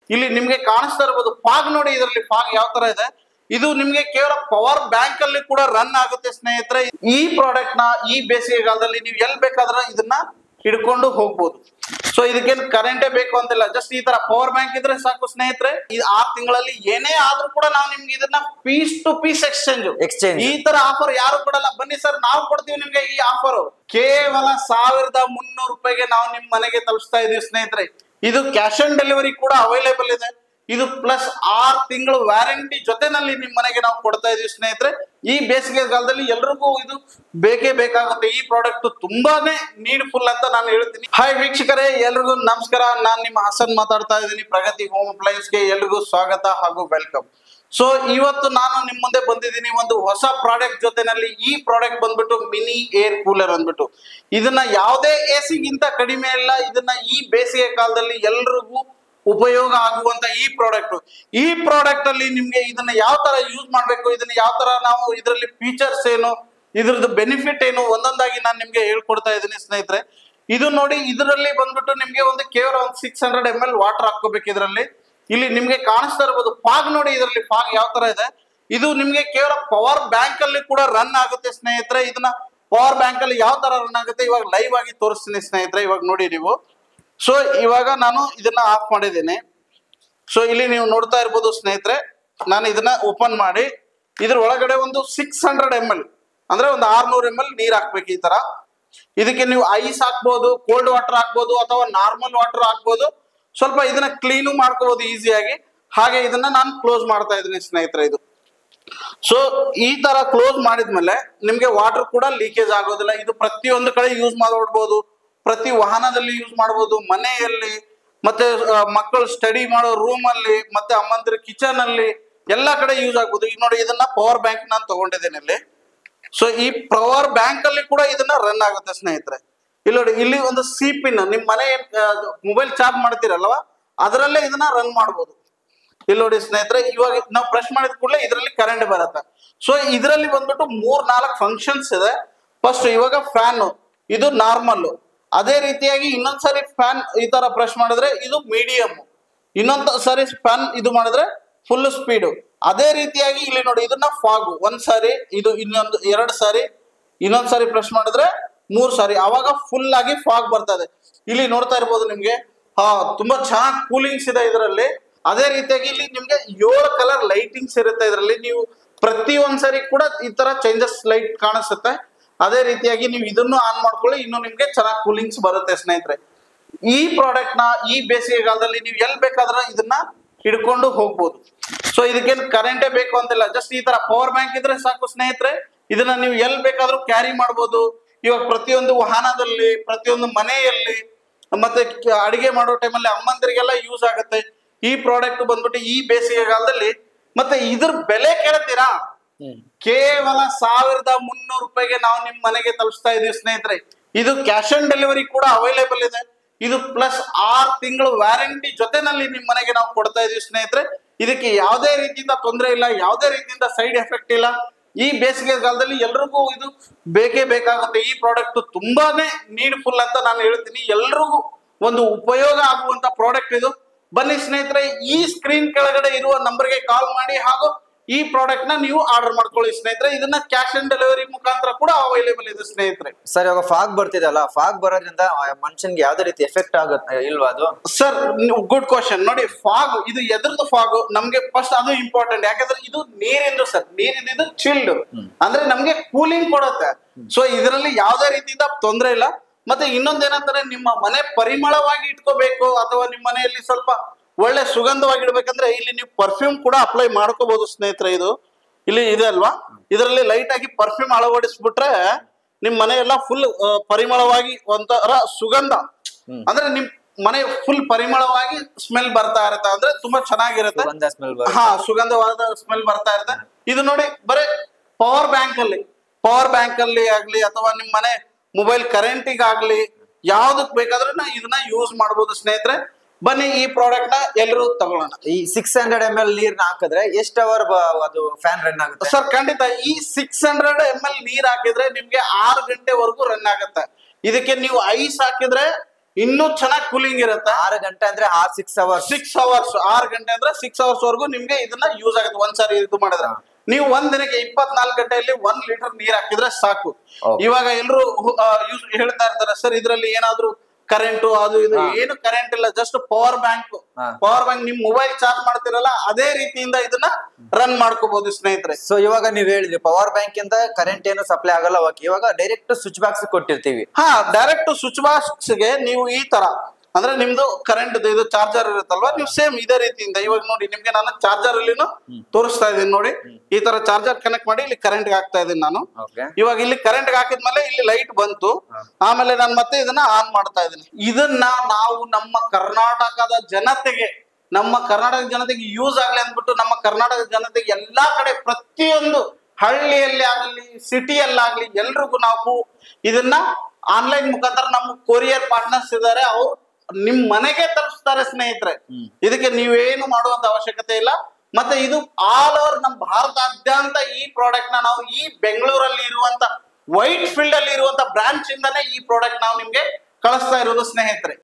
ಇಲ್ಲಿ ನಿಮ್ಗೆ ಕಾಣಿಸ್ತಾ ಇರ್ಬೋದು ಫಾಗ್ ನೋಡಿ ಇದರಲ್ಲಿ ಫಾಗ್ ಯಾವ ತರ ಇದೆ ಇದು ನಿಮ್ಗೆ ಕೇವಲ ಪವರ್ ಬ್ಯಾಂಕ್ ಅಲ್ಲಿ ಕೂಡ ರನ್ ಆಗುತ್ತೆ ಸ್ನೇಹಿತರೆ ಈ ಪ್ರಾಡಕ್ಟ್ ನ ಈ ಬೇಸಿಗೆಗಾಲದಲ್ಲಿ ನೀವು ಎಲ್ಲಿ ಬೇಕಾದ್ರೆ ಇದನ್ನ ಹಿಡ್ಕೊಂಡು ಹೋಗ್ಬೋದು ಸೊ ಇದಕ್ಕೇನು ಕರೆಂಟೇ ಬೇಕು ಅಂತಿಲ್ಲ ಜಸ್ಟ್ ಈ ತರ ಪವರ್ ಬ್ಯಾಂಕ್ ಇದ್ರೆ ಸಾಕು ಸ್ನೇಹಿತರೆ ಈ ಆರ್ ತಿಂಗಳಲ್ಲಿ ಏನೇ ಆದ್ರೂ ಕೂಡ ನಾವು ನಿಮ್ಗೆ ಇದನ್ನ piece to piece exchange Exchange. ಈ ತರ ಆಫರ್ ಯಾರು ಕೊಡಲ್ಲ ಬನ್ನಿ ಸರ್ ನಾವು ಕೊಡ್ತೀವಿ ನಿಮ್ಗೆ ಈ ಆಫರ್ ಕೇವಲ ಸಾವಿರದ ಮುನ್ನೂರು ರೂಪಾಯಿಗೆ ನಾವು ನಿಮ್ ಮನೆಗೆ ತಲುಪಿಸ್ತಾ ಇದೀವಿ ಸ್ನೇಹಿತರೆ ಇದು ಕ್ಯಾಶ್ ಆನ್ ಡೆಲಿವರಿ ಕೂಡ ಅವೈಲೇಬಲ್ ಇದೆ ಇದು ಪ್ಲಸ್ ಆರ್ ತಿಂಗಳು ವ್ಯಾರಂಟಿ ಜೊತೆನಲ್ಲಿ ನಿಮ್ ಮನೆಗೆ ನಾವು ಕೊಡ್ತಾ ಇದೀವಿ ಸ್ನೇಹಿತರೆ ಈ ಬೇಸಿಗೆ ಕಾಲದಲ್ಲಿ ಎಲ್ರಿಗೂ ಇದು ಬೇಕೇ ಬೇಕಾಗುತ್ತೆ ಈ ಪ್ರಾಡಕ್ಟ್ ತುಂಬಾನೇ ನೀಡ್ಫುಲ್ ಅಂತ ನಾನು ಹೇಳ್ತೀನಿ ಹಾಯ್ ವೀಕ್ಷಕರೇ ಎಲ್ರಿಗೂ ನಮಸ್ಕಾರ ನಾನ್ ನಿಮ್ಮ ಹಸನ್ ಮಾತಾಡ್ತಾ ಇದ್ದೀನಿ ಪ್ರಗತಿ ಹೋಮ್ ಅಪ್ಲಯನ್ಸ್ ಗೆ ಎಲ್ರಿಗೂ ಸ್ವಾಗತ ಹಾಗೂ ವೆಲ್ಕಮ್ ಸೊ ಇವತ್ತು ನಾನು ನಿಮ್ ಮುಂದೆ ಬಂದಿದ್ದೀನಿ ಒಂದು ಹೊಸ ಪ್ರಾಡಕ್ಟ್ ಜೊತೆನಲ್ಲಿ ಈ ಪ್ರಾಡಕ್ಟ್ ಬಂದ್ಬಿಟ್ಟು ಮಿನಿ ಏರ್ ಕೂಲರ್ ಅಂದ್ಬಿಟ್ಟು ಇದನ್ನ ಯಾವುದೇ ಎ ಸಿಗಿಂತ ಕಡಿಮೆ ಇಲ್ಲ ಇದನ್ನ ಈ ಬೇಸಿಗೆ ಕಾಲದಲ್ಲಿ ಎಲ್ರಿಗೂ ಉಪಯೋಗ ಆಗುವಂತ ಈ ಪ್ರಾಡಕ್ಟ್ ಈ ಪ್ರಾಡಕ್ಟ್ ಅಲ್ಲಿ ನಿಮ್ಗೆ ಇದನ್ನ ಯಾವ ತರ ಯೂಸ್ ಮಾಡ್ಬೇಕು ಇದನ್ನ ಯಾವ ತರ ನಾವು ಇದರಲ್ಲಿ ಫೀಚರ್ಸ್ ಏನು ಇದ್ರದ್ದು ಬೆನಿಫಿಟ್ ಏನು ಒಂದೊಂದಾಗಿ ನಾನು ನಿಮ್ಗೆ ಹೇಳ್ಕೊಡ್ತಾ ಇದ್ದೀನಿ ಸ್ನೇಹಿತರೆ ಇದು ನೋಡಿ ಇದರಲ್ಲಿ ಬಂದ್ಬಿಟ್ಟು ನಿಮ್ಗೆ ಒಂದು ಕೇವಲ ಒಂದು six hundred M L water ಹಾಕೋಬೇಕು ಇದರಲ್ಲಿ ಇಲ್ಲಿ ನಿಮ್ಗೆ ಕಾಣಿಸ್ತಾ ಇರ್ಬೋದು ಫಾಗ್ ನೋಡಿ ಇದರಲ್ಲಿ ಫಾಗ್ ಯಾವ ತರ ಇದೆ ಇದು ನಿಮ್ಗೆ ಕೇವಲ ಪವರ್ ಬ್ಯಾಂಕ್ ಅಲ್ಲಿ ಕೂಡ ರನ್ ಆಗುತ್ತೆ ಸ್ನೇಹಿತರೆ ಇದನ್ನ ಪವರ್ ಬ್ಯಾಂಕ್ ಅಲ್ಲಿ ಯಾವ ತರ ರನ್ ಆಗುತ್ತೆ ಇವಾಗ ಲೈವ್ ಆಗಿ ತೋರಿಸ್ತೀನಿ ಸ್ನೇಹಿತರೆ ಇವಾಗ ನೋಡಿ ನೀವು ಸೊ ಇವಾಗ ನಾನು ಇದನ್ನ ಆಫ್ ಮಾಡಿದ್ದೇನೆ ಸೊ ಇಲ್ಲಿ ನೀವು ನೋಡ್ತಾ ಇರ್ಬೋದು ಸ್ನೇಹಿತರೆ ನಾನು ಇದನ್ನ ಓಪನ್ ಮಾಡಿ ಇದ್ರ ಒಳಗಡೆ ಒಂದು ಸಿಕ್ಸ್ ಹಂಡ್ರೆಡ್ ಎಮ್ ಎಲ್ ಅಂದ್ರೆ ಒಂದು ಆರ್ನೂರ್ ಎಮ್ ಎಲ್ ನೀರ್ ಹಾಕ್ಬೇಕು ಈ ತರ ಇದಕ್ಕೆ ನೀವು ಐಸ್ ಹಾಕ್ಬೋದು ಕೋಲ್ಡ್ ವಾಟರ್ ಹಾಕ್ಬೋದು ಅಥವಾ ನಾರ್ಮಲ್ ವಾಟರ್ ಹಾಕ್ಬೋದು ಸ್ವಲ್ಪ ಇದನ್ನ ಕ್ಲೀನು ಮಾಡ್ಕೋಬಹುದು ಈಸಿಯಾಗಿ ಹಾಗೆ ಇದನ್ನ ನಾನು ಕ್ಲೋಸ್ ಮಾಡ್ತಾ ಇದ್ದೀನಿ ಸ್ನೇಹಿತರೆ ಇದು ಸೊ ಈ ತರ ಕ್ಲೋಸ್ ಮಾಡಿದ್ಮೇಲೆ ನಿಮ್ಗೆ ವಾಟರ್ ಕೂಡ ಲೀಕೇಜ್ ಆಗೋದಿಲ್ಲ ಇದು ಪ್ರತಿಯೊಂದು ಕಡೆ ಯೂಸ್ ಮಾಡ್ಬೋದು ಪ್ರತಿ ವಾಹನದಲ್ಲಿ ಯೂಸ್ ಮಾಡ್ಬೋದು ಮನೆಯಲ್ಲಿ ಮತ್ತೆ ಆ, ಮಕ್ಕಳು ಸ್ಟಡಿ ಮಾಡೋ ರೂಮ್ ಅಲ್ಲಿ ಮತ್ತೆ ಅಮ್ಮಂದಿರ ಕಿಚನ್ ಅಲ್ಲಿ ಎಲ್ಲಾ ಕಡೆ ಯೂಸ್ ಆಗ್ಬೋದು ಈಗ ನೋಡಿ ಇದನ್ನ ಪವರ್ ಬ್ಯಾಂಕ್ ನಾನು ತಗೊಂಡಿದ್ದೇನೆ ಇಲ್ಲಿ ಸೊ ಈ ಪವರ್ ಬ್ಯಾಂಕ್ ಅಲ್ಲಿ ಕೂಡ ಇದನ್ನ ರನ್ ಆಗುತ್ತೆ ಸ್ನೇಹಿತರೆ ಇಲ್ಲಿ ನೋಡಿ ಇಲ್ಲಿ ಒಂದು ಸಿ ಪಿನ್ ನಿಮ್ ಮನೆ ಮೊಬೈಲ್ ಚಾರ್ಜ್ ಮಾಡ್ತೀರಲ್ವಾ ಅದರಲ್ಲೇ ಇದನ್ನ ರನ್ ಮಾಡ್ಬೋದು ಇಲ್ಲಿ ನೋಡಿ ಸ್ನೇಹಿತರೆ ಇವಾಗ ನಾವು ಬ್ರಷ್ ಮಾಡಿದ ಕೂಡಲೇ ಇದರಲ್ಲಿ ಕರೆಂಟ್ ಬರುತ್ತೆ ಸೊ ಇದರಲ್ಲಿ ಬಂದ್ಬಿಟ್ಟು ಮೂರ್ ನಾಲ್ಕು ಫಂಕ್ಷನ್ಸ್ ಇದೆ ಫಸ್ಟ್ ಇವಾಗ ಫ್ಯಾನ್ ಇದು ನಾರ್ಮಲ್ ಅದೇ ರೀತಿಯಾಗಿ ಇನ್ನೊಂದ್ ಸಾರಿ ಫ್ಯಾನ್ ಈ ತರ ಬ್ರಷ್ ಮಾಡಿದ್ರೆ ಇದು ಮೀಡಿಯಂ ಇನ್ನೊಂದ್ ಸಾರಿ ಫ್ಯಾನ್ ಇದು ಮಾಡಿದ್ರೆ ಫುಲ್ ಸ್ಪೀಡು ಅದೇ ರೀತಿಯಾಗಿ ಇಲ್ಲಿ ನೋಡಿ ಇದನ್ನ ಫಾಗು ಒಂದ್ ಸಾರಿ ಇದು ಇನ್ನೊಂದು ಎರಡ್ ಸಾರಿ ಇನ್ನೊಂದ್ ಸಾರಿ ಪ್ರೆಸ್ ಮಾಡಿದ್ರೆ ಮೂರ್ ಸಾರಿ ಅವಾಗ ಫುಲ್ ಆಗಿ ಫಾಗ್ ಬರ್ತದೆ ಇಲ್ಲಿ ನೋಡ್ತಾ ಇರ್ಬೋದು ನಿಮ್ಗೆ ಹಾ ತುಂಬಾ ಚೆನ್ನಾಗಿ ಕೂಲಿಂಗ್ಸ್ ಇದೆ ಇದರಲ್ಲಿ ಅದೇ ರೀತಿಯಾಗಿ ಇಲ್ಲಿ ನಿಮ್ಗೆ ಏಳು ಕಲರ್ ಲೈಟಿಂಗ್ಸ್ ಇರುತ್ತೆ ಇದರಲ್ಲಿ ನೀವು ಪ್ರತಿ ಒಂದ್ಸರಿ ಕೂಡ ಈ ತರ ಚೇಂಜಸ್ ಲೈಟ್ ಕಾಣಿಸುತ್ತೆ ಅದೇ ರೀತಿಯಾಗಿ ನೀವು ಇದನ್ನು ಆನ್ ಮಾಡ್ಕೊಳ್ಳಿ ಇನ್ನು ನಿಮ್ಗೆ ಚೆನ್ನಾಗಿ ಕೂಲಿಂಗ್ಸ್ ಬರುತ್ತೆ ಸ್ನೇಹಿತರೆ ಈ ಪ್ರಾಡಕ್ಟ್ ನ ಈ ಬೇಸಿಗೆ ಕಾಲದಲ್ಲಿ ನೀವು ಎಲ್ಲಿ ಬೇಕಾದ್ರೆ ಇದನ್ನ ಹಿಡ್ಕೊಂಡು ಹೋಗ್ಬೋದು ಸೊ ಇದಕ್ಕೇನು ಕರೆಂಟೇ ಬೇಕು ಅಂತಿಲ್ಲ ಜಸ್ಟ್ ಈ ತರ ಪವರ್ ಬ್ಯಾಂಕ್ ಇದ್ರೆ ಸಾಕು ಸ್ನೇಹಿತರೆ ಇದನ್ನ ನೀವು ಎಲ್ಲಿ ಬೇಕಾದ್ರೂ ಕ್ಯಾರಿ ಮಾಡ್ಬೋದು ಇವಾಗ ಪ್ರತಿಯೊಂದು ವಾಹನದಲ್ಲಿ ಪ್ರತಿಯೊಂದು ಮನೆಯಲ್ಲಿ ಮತ್ತೆ ಕ- ಅಡಿಗೆ ಮಾಡೋ ಟೈಮಲ್ಲಿ ಅಮ್ಮಂದಿರಿಗೆಲ್ಲ ಯೂಸ್ ಆಗುತ್ತೆ ಈ ಪ್ರಾಡಕ್ಟ್ ಬಂದ್ಬಿಟ್ಟು ಈ ಬೇಸಿಗೆ ಕಾಲದಲ್ಲಿ ಮತ್ತೆ ಇದ್ರ ಬೆಲೆ ಕೇಳ್ತೀರಾ ಕೇವಲ ಸಾವಿರದ ಮುನ್ನೂರು ರೂಪಾಯಿಗೆ ನಾವು ನಿಮ್ ಮನೆಗೆ ತಲುಪಿಸ್ತಾ ಇದೀವಿ ಸ್ನೇಹಿತರೆ ಇದು ಕ್ಯಾಶ್ ಆನ್ ಡೆಲಿವರಿ ಕೂಡ ಅವೈಲೇಬಲ್ ಇದೆ ಇದು ಪ್ಲಸ್ ಆರ್ ತಿಂಗಳು ವ್ಯಾರಂಟಿ ಜೊತೆನಲ್ಲಿ ನಿಮ್ ಮನೆಗೆ ನಾವು ಕೊಡ್ತಾ ಇದೀವಿ ಸ್ನೇಹಿತರೆ ಇದಕ್ಕೆ ಯಾವುದೇ ರೀತಿಯಿಂದ ತೊಂದರೆ ಇಲ್ಲ ಯಾವುದೇ ರೀತಿಯಿಂದ ಸೈಡ್ ಎಫೆಕ್ಟ್ ಇಲ್ಲ ಈ ಬೇಸಿಗೆ ಕಾಲದಲ್ಲಿ ಎಲ್ರಿಗೂ ಇದು ಬೇಕೇ ಬೇಕಾಗುತ್ತೆ ಈ ಪ್ರಾಡಕ್ಟ್ ತುಂಬಾನೇ ನೀಡ್ಫುಲ್ ಅಂತ ನಾನು ಹೇಳ್ತೀನಿ ಎಲ್ರಿಗೂ ಒಂದು ಉಪಯೋಗ ಆಗುವಂತ ಪ್ರಾಡಕ್ಟ್ ಇದು ಬನ್ನಿ ಸ್ನೇಹಿತರೆ ಈ ಸ್ಕ್ರೀನ್ ಕೆಳಗಡೆ ಇರುವ ನಂಬರ್ಗೆ ಕಾಲ್ ಮಾಡಿ ಹಾಗೂ ಈ ಪ್ರಾಡಕ್ಟ್ ನ ನೀವು ಆರ್ಡರ್ ಮಾಡ್ಕೊಳ್ಳಿ ಸ್ನೇಹಿತರೆ ಇದನ್ನ ಕ್ಯಾಶ್ ಆನ್ ಡೆಲಿವರಿ ಮುಖಾಂತರ ಕೂಡ ಅವೈಲೇಬಲ್ ಇದೆ ಸ್ನೇಹಿತರೆ ಸರ್ ಇವಾಗ ಫಾಗ್ ಬರ್ತಿದಲ್ಲ ಫಾಗ್ ಬರೋದ್ರಿಂದ ಆ ಮನುಷ್ಯನ್ಗೆ ಯಾವ್ದೇ ರೀತಿ ಎಫೆಕ್ಟ್ ಆಗುತ್ತೆ ಇಲ್ವಾ ಅದು ಸರ್ ಗುಡ್ ಕ್ವಶನ್ ನೋಡಿ ಫಾಗ್ ಇದು ಎದ್ರದ್ದು ಫಾಗ್ ನಮ್ಗೆ ಫಸ್ಟ್ ಅದು ಇಂಪಾರ್ಟೆಂಟ್ ಯಾಕಂದ್ರೆ ಇದು ನೀರಿಂದು ಸರ್ ನೀರಿಂದ ಇದು ಚಿಲ್ಡ್ ಅಂದ್ರೆ ನಮ್ಗೆ ಕೂಲಿಂಗ್ ಕೊಡುತ್ತೆ ಸೊ ಇದರಲ್ಲಿ ಯಾವುದೇ ರೀತಿಯಿಂದ ತೊಂದರೆ ಇಲ್ಲ ಮತ್ತೆ ಇನ್ನೊಂದೇನಂತಾರೆ ನಿಮ್ಮ ಮನೆ ಪರಿಮಳವಾಗಿ ಇಟ್ಕೋಬೇಕು ಅಥವಾ ನಿಮ್ಮ ಮನೆಯಲ್ಲಿ ಸ್ವಲ್ಪ ಒಳ್ಳೆ ಸುಗಂಧವಾಗಿ ಇಡ್ಬೇಕಂದ್ರೆ ಇಲ್ಲಿ ನೀವು ಪರ್ಫ್ಯೂಮ್ ಕೂಡ ಅಪ್ಲೈ ಮಾಡ್ಕೋಬಹುದು ಸ್ನೇಹಿತರೆ ಇದು ಇಲ್ಲಿ ಇದೆ ಅಲ್ವಾ ಇದರಲ್ಲಿ ಲೈಟ್ ಆಗಿ ಪರ್ಫ್ಯೂಮ್ ಅಳವಡಿಸ್ಬಿಟ್ರೆ ನಿಮ್ ಮನೆ ಎಲ್ಲ ಫುಲ್ ಪರಿಮಳವಾಗಿ ಒಂಥರ ಸುಗಂಧ ಅಂದ್ರೆ ನಿಮ್ ಮನೆ ಫುಲ್ ಪರಿಮಳವಾಗಿ ಸ್ಮೆಲ್ ಬರ್ತಾ ಇರುತ್ತೆ ಅಂದ್ರೆ ತುಂಬಾ ಚೆನ್ನಾಗಿರುತ್ತೆ ಸುಗಂಧ ಸ್ಮೆಲ್ ಬರುತ್ತೆ ಹಾ ಸುಗಂಧವಾದ ಸ್ಮೆಲ್ ಬರ್ತಾ ಇರುತ್ತೆ ಇದು ನೋಡಿ ಬರೀ ಪವರ್ ಬ್ಯಾಂಕ್ ಅಲ್ಲಿ ಪವರ್ ಬ್ಯಾಂಕ್ ಅಲ್ಲಿ ಆಗ್ಲಿ ಅಥವಾ ನಿಮ್ ಮನೆ ಮೊಬೈಲ್ ಕರೆಂಟಿಗೆ ಆಗ್ಲಿ ಯಾವ್ದಕ್ ಬೇಕಾದ್ರೂ ಇದನ್ನ ಯೂಸ್ ಮಾಡ್ಬೋದು ಸ್ನೇಹಿತರೆ ಬನ್ನಿ ಈ ಪ್ರಾಡಕ್ಟ್ ನ ಎಲ್ಲರೂ ತಗೊಳ್ಳೋಣ ಈ ಸಿಕ್ಸ್ ಹಂಡ್ರೆಡ್ ಎಮ್ ಎಲ್ ನೀರ್ನ ಹಾಕಿದ್ರೆ ಎಷ್ಟು ಅವರ್ ಅದು ಫ್ಯಾನ್ ರನ್ ಆಗುತ್ತೆ ಸರ್ ಖಂಡಿತ ಈ ಸಿಕ್ಸ್ ಹಂಡ್ರೆಡ್ ಎಮ್ ಎಲ್ ನೀರ್ ಹಾಕಿದ್ರೆ ನಿಮ್ಗೆ ಆರು ಗಂಟೆವರೆಗೂ ರನ್ ಆಗುತ್ತೆ ಇದಕ್ಕೆ ನೀವು ಐಸ್ ಹಾಕಿದ್ರೆ ಇನ್ನೂ ಚೆನ್ನಾಗಿ ಕೂಲಿಂಗ್ ಇರುತ್ತೆ ಆರು ಗಂಟೆ ಅಂದ್ರೆ ಆರ್ ಸಿಕ್ಸ್ ಅವರ್ಸ್ ಸಿಕ್ಸ್ ಅವರ್ಸ್ ಆರು ಗಂಟೆ ಅಂದ್ರೆ ಸಿಕ್ಸ್ ಅವರ್ಸ್ ವರೆಗೂ ನಿಮ್ಗೆ ಇದನ್ನ ಯೂಸ್ ಆಗುತ್ತೆ ಒಂದ್ಸಾರಿ ಇದು ಮಾಡಿದ್ರೆ ಹಾ. ನೀವು ಒಂದ್ ದಿನಕ್ಕೆ ಇಪ್ಪತ್ನಾಲ್ಕು ಗಂಟೆಯಲ್ಲಿ ಒಂದ್ ಲೀಟರ್ ನೀರ್ ಹಾಕಿದ್ರೆ ಸಾಕು Okay. ಇವಾಗ ಎಲ್ರು ಯೂಸ್ ಹೇಳ್ತಾ ಇರ್ತಾರೆ ಸರ್ ಇದ್ರಲ್ಲಿ ಏನಾದ್ರು ಕರೆಂಟು ಅದು ಇದು ಹಾ. ಏನು ಕರೆಂಟ್ ಇಲ್ಲ ಜಸ್ಟ್ ಪವರ್ ಬ್ಯಾಂಕ್ ಹಾ. ಪವರ್ ಬ್ಯಾಂಕ್ ನಿಮ್ ಮೊಬೈಲ್ ಚಾರ್ಜ್ ಮಾಡ್ತಿರಲ್ಲ ಅದೇ ರೀತಿಯಿಂದ ಇದನ್ನ ರನ್ ಮಾಡ್ಕೋಬಹುದು ಸ್ನೇಹಿತರೆ ಸೊ ಇವಾಗ ನೀವ್ ಹೇಳಿದ್ರಿ ಪವರ್ ಬ್ಯಾಂಕ್ ಇಂದ ಕರೆಂಟ್ ಏನು ಸಪ್ಲೈ ಆಗಲ್ಲ ಓಕೆ ಇವಾಗ ಡೈರೆಕ್ಟ್ ಸ್ವಿಚ್ ಬಾಕ್ಸ್ ಕೊಟ್ಟಿರ್ತೀವಿ ಹಾ ಡೈರೆಕ್ಟ್ ಸ್ವಿಚ್ ಬಾಕ್ಸ್ ಗೆ ನೀವು ಈ ತರ ಅಂದ್ರೆ ನಿಮ್ದು ಕರೆಂಟ್ ಇದು ಚಾರ್ಜರ್ ಇರುತ್ತಲ್ವಾ ನೀವು ಸೇಮ್ ಇದೇ ರೀತಿಯಿಂದ ಇವಾಗ ನೋಡಿ ನಿಮ್ಗೆ ನಾನು ಚಾರ್ಜರ್ ಅಲ್ಲಿನೂ ತೋರಿಸ್ತಾ ಇದೀನಿ ನೋಡಿ ಈ ತರ ಚಾರ್ಜರ್ ಕನೆಕ್ಟ್ ಮಾಡಿ ಇಲ್ಲಿ ಕರೆಂಟ್ ಹಾಕ್ತಾ ಇದೀನಿ ನಾನು ಓಕೆ ಇವಾಗ ಇಲ್ಲಿ ಕರೆಂಟ್ ಹಾಕಿದ್ಮೇಲೆ ಇಲ್ಲಿ ಲೈಟ್ ಬಂತು ಆಮೇಲೆ ನಾನು ಮತ್ತೆ ಇದನ್ನ ಆನ್ ಮಾಡ್ತಾ ಇದ್ದೀನಿ ಇದನ್ನ ನಾವು ನಮ್ಮ ಕರ್ನಾಟಕದ ಜನತೆಗೆ ನಮ್ಮ ಕರ್ನಾಟಕ ಜನತೆಗೆ ಯೂಸ್ ಆಗ್ಲಿ ಅಂದ್ಬಿಟ್ಟು ನಮ್ಮ ಕರ್ನಾಟಕ ಜನತೆಗೆ ಎಲ್ಲಾ ಕಡೆ ಪ್ರತಿಯೊಂದು ಹಳ್ಳಿಯಲ್ಲಿ ಆಗಲಿ ಸಿಟಿಯಲ್ಲಾಗ್ಲಿ ಎಲ್ರಿಗೂ ನಾವು ಇದನ್ನ ಆನ್ಲೈನ್ ಮುಖಾಂತರ ನಮ್ಮ ಕೊರಿಯರ್ ಪಾರ್ಟ್ನರ್ಸ್ ಇದ್ದಾರೆ ಅವ್ರು ನಿಮ್ ಮನೆಗೆ ತಲುಪಿಸ್ತಾರೆ ಸ್ನೇಹಿತರೆ ಇದಕ್ಕೆ ನೀವೇನು ಮಾಡುವಂತ ಅವಶ್ಯಕತೆ ಇಲ್ಲ ಮತ್ತೆ ಇದು ಆಲ್ ಓವರ್ ನಮ್ಮ ಭಾರತಾದ್ಯಂತ ಈ ಪ್ರಾಡಕ್ಟ್ ನ ನಾವು ಈ ಬೆಂಗಳೂರಲ್ಲಿ ಇರುವಂತ ವೈಟ್ ಫೀಲ್ಡ್ ಅಲ್ಲಿ ಇರುವಂತ ಬ್ರಾಂಚ್ ಇಂದಾನೆ ಈ ಪ್ರಾಡಕ್ಟ್ ನಾವು ನಿಮ್ಗೆ ಕಳಿಸ್ತಾ ಇರೋದು ಸ್ನೇಹಿತರೆ